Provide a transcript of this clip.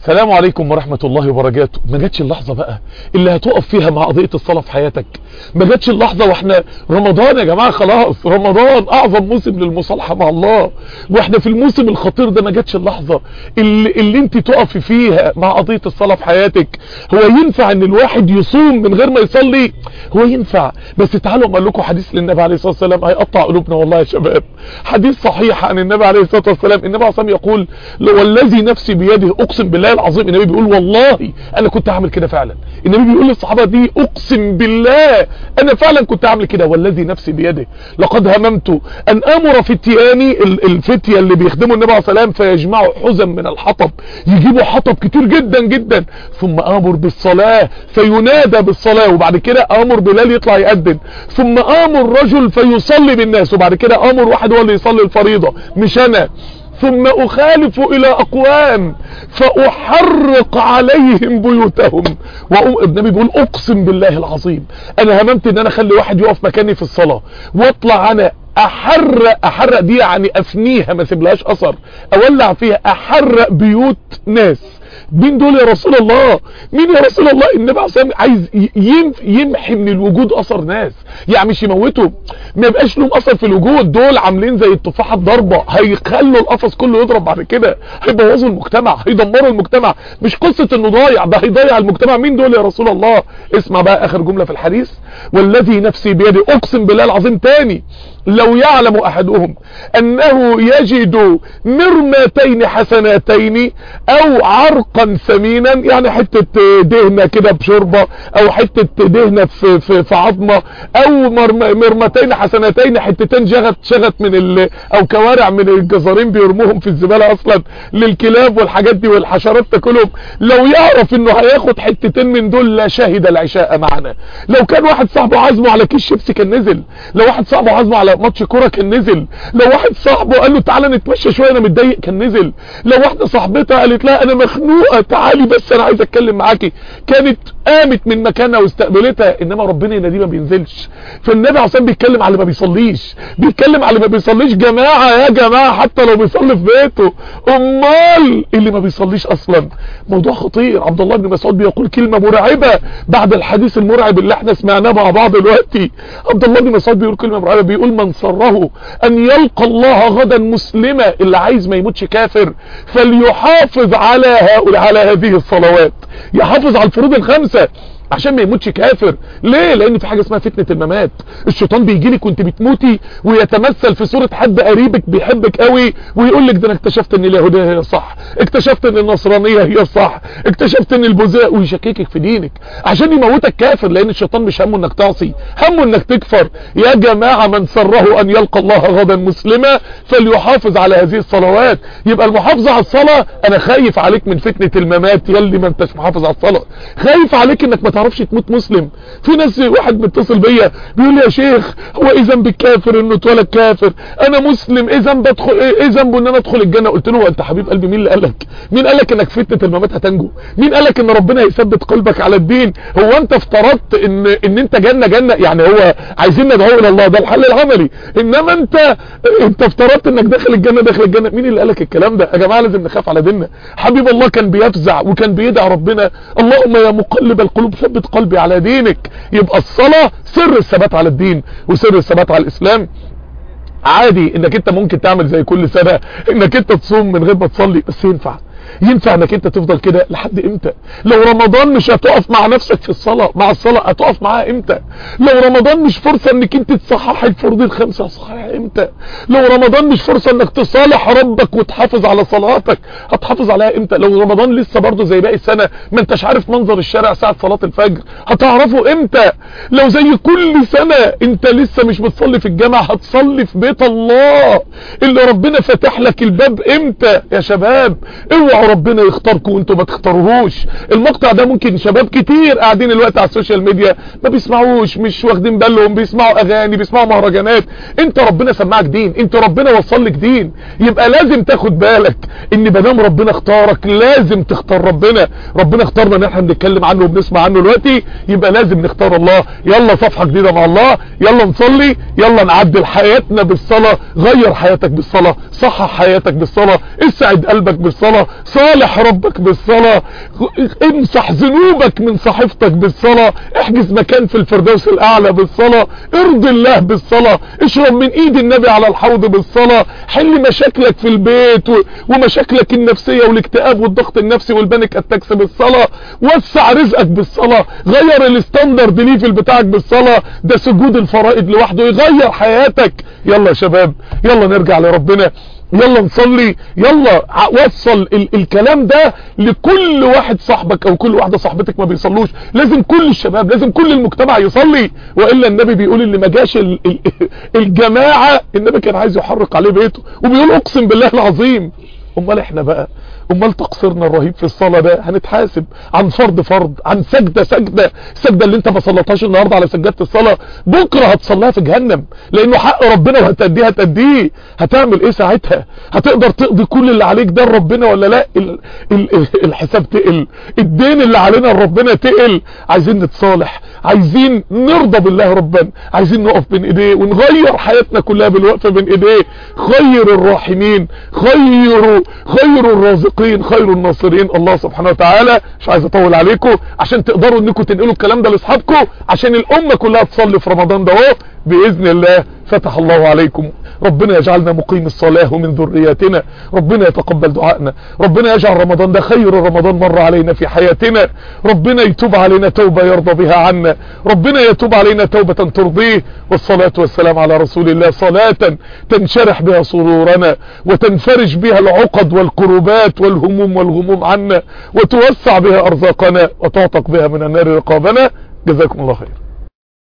السلام عليكم ورحمة الله وبركاته ما جاتش اللحظة بقى اللي هتقف فيها مع قضية الصلاة في حياتك ما جاتش اللحظة واحنا رمضان يا جماعة خلاص رمضان اعظم موسم للمصالحة مع الله واحنا في الموسم الخطير ده ما جاتش اللحظة اللي, اللي انت تقفي فيها مع قضية الصلاة في حياتك هو ينفع ان الواحد يصوم من غير ما يصلي هو ينفع بس تعالوا اقول لكم حديث للنبي عليه الصلاة والسلام هيقطع قلوبنا والله يا شباب حديث صحيح عن النبي عليه الصلاة والسلام النبي عليه الصلاة والسلام يقول والذي نفسي بيده اقسم بالله العظيم النبي بيقول والله انا كنت هعمل كده فعلا النبي بيقول للصحابة دي اقسم بالله انا فعلا كنت هعمل كده والذي نفسي بيده لقد هممت ان امر فتياني الفتية اللي بيخدموا النبي عليه الصلاة والسلام فيجمعوا حزم من الحطب يجيبوا حطب كتير جدا جدا ثم امر بالصلاة فينادى بالصلاة وبعد كده امر بلال يطلع يأذن ثم امر رجل فيصلي بالناس وبعد كده امر واحد هو اللي يصلي الفريضة مش انا ثم اخالف الى اقوام فاحرق عليهم بيوتهم وأم النبي بيقول اقسم بالله العظيم انا هممت ان انا اخلي واحد يقف مكاني في الصلاة واطلع انا احرق احرق دي يعني افنيها ما سيبلهاش اثر اولع فيها احرق بيوت ناس مين دول يا رسول الله مين يا رسول الله النبي عليه عايز يمحي من الوجود اثر ناس يعني مش يموتوا ما يبقاش لهم اثر في الوجود دول عاملين زي التفاحه الضربه هيخلوا القفص كله يضرب بعد كده هيبوظوا المجتمع هيدمروا المجتمع مش قصه انه ضايع ده هيضيع المجتمع مين دول يا رسول الله اسمع بقى اخر جمله في الحديث والذي نفسي بيده اقسم بالله العظيم تاني لو يعلم احدهم انه يجد مرمتين حسناتين او عرقا ثمينا يعني حتة دهنة كده بشربة او حتة دهنة في, في, في عظمة او مرمتين حسناتين حتتين جغت شغت من ال او كوارع من الجزارين بيرموهم في الزبالة اصلا للكلاب والحاجات دي والحشرات تاكلهم لو يعرف انه هياخد حتتين من دول لا شهد العشاء معنا لو كان واحد صاحبه عزمه على كيس شيبسي كان نزل لو واحد صاحبه عزمه على ماتش كوره كان نزل لو واحد صاحبه قال له تعالى نتمشى شويه انا متضايق كان نزل لو واحده صاحبتها قالت لها انا مخنوقه تعالي بس انا عايز اتكلم معاكي كانت قامت من مكانها واستقبلتها انما ربنا يناديه ما بينزلش فالنبي عشان بيتكلم على اللي ما بيصليش بيتكلم على اللي ما بيصليش جماعه يا جماعه حتى لو بيصلي في بيته امال اللي ما بيصليش اصلا موضوع خطير عبد الله بن مسعود بيقول كلمه مرعبه بعد الحديث المرعب اللي احنا سمعناه مع بعض دلوقتي عبد الله بن مسعود بيقول كلمه مرعبه بيقول من سره ان يلقى الله غدا مسلما اللي عايز ما يموتش كافر فليحافظ على هؤلاء على هذه الصلوات يحافظ على الفروض الخمسة عشان ما يموتش كافر ليه لان في حاجة اسمها فتنة الممات الشيطان بيجي لك وانت بتموتي ويتمثل في صورة حد قريبك بيحبك قوي ويقول لك ده انا اكتشفت ان اليهودية هي الصح اكتشفت ان النصرانية هي الصح اكتشفت ان البوذية ويشككك في دينك عشان يموتك كافر لان الشيطان مش همه انك تعصي همه انك تكفر يا جماعة من سره ان يلقى الله غدا مسلما فليحافظ على هذه الصلوات يبقى المحافظة على الصلاة انا خايف عليك من فتنة الممات يلي ما انتش محافظ على الصلاة خايف عليك انك ما تعرفش تموت مسلم في ناس واحد بيتصل بيا بيقول لي يا شيخ هو ايه ذنب الكافر انه اتولد كافر انا مسلم ايه ذنب ادخل ايه ذنبه ان انا ادخل الجنه قلت له انت حبيب قلبي مين اللي قالك مين قالك انك فتنه الممات هتنجو مين قالك ان ربنا هيثبت قلبك على الدين هو انت افترضت ان ان انت جنه جنه يعني هو عايزين ندعو الى الله ده الحل العملي انما انت انت افترضت انك داخل الجنه داخل الجنه مين اللي قالك الكلام ده يا جماعه لازم نخاف على ديننا حبيب الله كان بيفزع وكان بيدعي ربنا اللهم يا مقلب القلوب ثبت قلبي على دينك يبقى الصلاة سر الثبات على الدين وسر الثبات على الاسلام عادي انك انت ممكن تعمل زي كل سنة انك انت تصوم من غير ما تصلي بس ينفع ينفع انك انت تفضل كده لحد امتى لو رمضان مش هتقف مع نفسك في الصلاة مع الصلاة هتقف معاها امتى لو رمضان مش فرصة انك انت تصحح الفروض الخمسة صحيح امتى لو رمضان مش فرصة انك تصالح ربك وتحافظ على صلاتك هتحافظ عليها امتى لو رمضان لسه برضه زي باقي السنة ما انتش عارف منظر الشارع ساعة صلاة الفجر هتعرفه امتى لو زي كل سنة انت لسه مش بتصلي في الجامع هتصلي في بيت الله اللي ربنا فتح لك الباب امتى يا شباب اوعوا ربنا يختاركم وانتوا ما تختاروهوش المقطع ده ممكن شباب كتير قاعدين الوقت على السوشيال ميديا ما بيسمعوش مش واخدين بالهم بيسمعوا اغاني بيسمعوا مهرجانات انت ربنا سمعك دين انت ربنا وصل لك دين يبقى لازم تاخد بالك ان مادام ربنا اختارك لازم تختار ربنا ربنا اختارنا ان احنا بنتكلم عنه وبنسمع عنه دلوقتي يبقى لازم نختار الله يلا صفحة جديدة مع الله يلا نصلي يلا نعدل حياتنا بالصلاة غير حياتك بالصلاة صحح حياتك بالصلاة اسعد قلبك بالصلاة صالح ربك بالصلاة امسح ذنوبك من صحيفتك بالصلاة احجز مكان في الفردوس الاعلى بالصلاة ارضي الله بالصلاة اشرب من ايد النبي على الحوض بالصلاة حل مشاكلك في البيت و... ومشاكلك النفسية والاكتئاب والضغط النفسي والبانيك اتاكس بالصلاة وسع رزقك بالصلاة غير الستاندرد ليفل بتاعك بالصلاة ده سجود الفرائض لوحده يغير حياتك يلا يا شباب يلا نرجع لربنا يلا نصلي يلا وصل ال الكلام ده لكل واحد صاحبك او كل واحدة صاحبتك ما بيصلوش لازم كل الشباب لازم كل المجتمع يصلي وإلا النبي بيقول اللي ما جاش ال ال الجماعة النبي كان عايز يحرق عليه بيته وبيقول اقسم بالله العظيم امال احنا بقى امال تقصيرنا الرهيب في الصلاة ده هنتحاسب عن فرض فرض عن سجدة سجدة السجدة اللي انت ما صلتهاش النهاردة على سجادة الصلاة بكرة هتصليها في جهنم لانه حق ربنا وهتأديه هتأديه هتعمل ايه ساعتها هتقدر تقضي كل اللي عليك ده لربنا ولا لا ال ال الحساب تقل الدين اللي علينا لربنا تقل عايزين نتصالح عايزين نرضى بالله ربنا عايزين نقف بين ايديه ونغير حياتنا كلها بالوقفة بين ايديه خير الراحمين خير خير الرازقين خير الناصرين الله سبحانه وتعالى مش عايز اطول عليكم عشان تقدروا انكم تنقلوا الكلام ده لاصحابكم عشان الامة كلها تصلي في رمضان ده اهو باذن الله فتح الله عليكم ربنا يجعلنا مقيم الصلاة ومن ذرياتنا ربنا يتقبل دعائنا ربنا يجعل رمضان ده خير رمضان مر علينا في حياتنا ربنا يتوب علينا توبة يرضى بها عنا ربنا يتوب علينا توبة ترضيه والصلاة والسلام على رسول الله صلاة تنشرح بها صدورنا وتنفرج بها العقد والكربات والهموم والغموم عنا وتوسع بها أرزاقنا وتعتق بها من النار رقابنا جزاكم الله خير